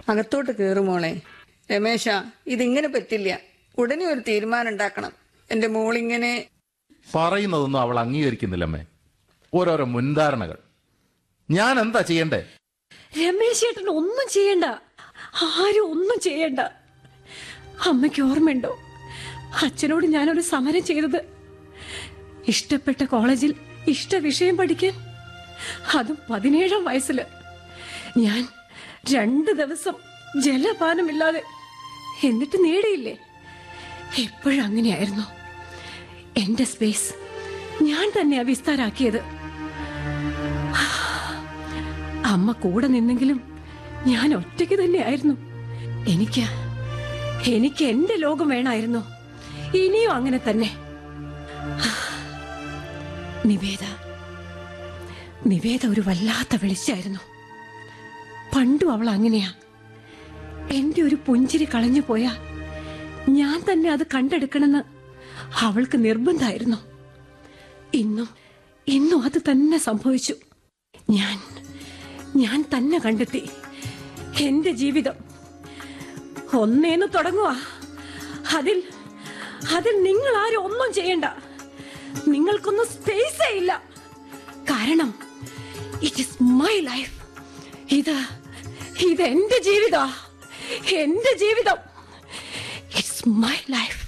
അകത്തോട്ട് കയറുമോളെ രമേശ ഇതിങ്ങനെ പറ്റില്ല ഉടനെ ഒരു തീരുമാനം ഉണ്ടാക്കണം എന്റെ മോളിങ്ങനെ പറയുന്നതൊന്നും അവൾ അംഗീകരിക്കുന്നില്ലമ്മേ ഓരോരോ മുൻധാരണകൾ ഞാൻ എന്താ ചെയ്യണ്ടേ രമേശ് ചേട്ടൻ ഒന്നും ചെയ്യണ്ട ആരും ഒന്നും ചെയ്യണ്ട അമ്മയ്ക്ക് ഓർമ്മയുണ്ടോ അച്ഛനോട് ഞാനൊരു സമരം ചെയ്തത് ഇഷ്ടപ്പെട്ട കോളേജിൽ ഇഷ്ട വിഷയം പഠിക്കാൻ അതും പതിനേഴാം വയസ്സില് ഞാൻ രണ്ട് ദിവസം ജലപാനമില്ലാതെ എന്നിട്ട് നേടിയില്ലേ എപ്പോഴും അങ്ങനെയായിരുന്നു എന്റെ സ്പേസ് ഞാൻ തന്നെയാ വിസ്താരാക്കിയത് അമ്മ കൂടെ നിന്നെങ്കിലും ഞാൻ ഒറ്റയ്ക്ക് തന്നെയായിരുന്നു എനിക്ക് എനിക്ക് എന്റെ ലോകം വേണമായിരുന്നു ഇനിയും അങ്ങനെ തന്നെ നിവേദ നിവേദ ഒരു വല്ലാത്ത വെളിച്ചായിരുന്നു പണ്ടും അവൾ അങ്ങനെയാ എന്റെ ഒരു പുഞ്ചിരി കളഞ്ഞു പോയാ ഞാൻ തന്നെ അത് കണ്ടെടുക്കണമെന്ന് അവൾക്ക് നിർബന്ധമായിരുന്നു ഇന്നും ഇന്നും അത് തന്നെ സംഭവിച്ചു ഞാൻ ഞാൻ തന്നെ കണ്ടെത്തി എന്റെ ജീവിതം ഒന്നേന്ന് തുടങ്ങുക അതിൽ അതിൽ നിങ്ങൾ ആരും ഒന്നും ചെയ്യണ്ട നിങ്ങൾക്കൊന്നും സ്പേസേ ഇല്ല കാരണം ഇറ്റ് ഇസ് മൈ ലൈഫ് ഇത് ഇത് എന്റെ ജീവിത എന്റെ ജീവിതം ഇറ്റ്സ് മൈ ലൈഫ്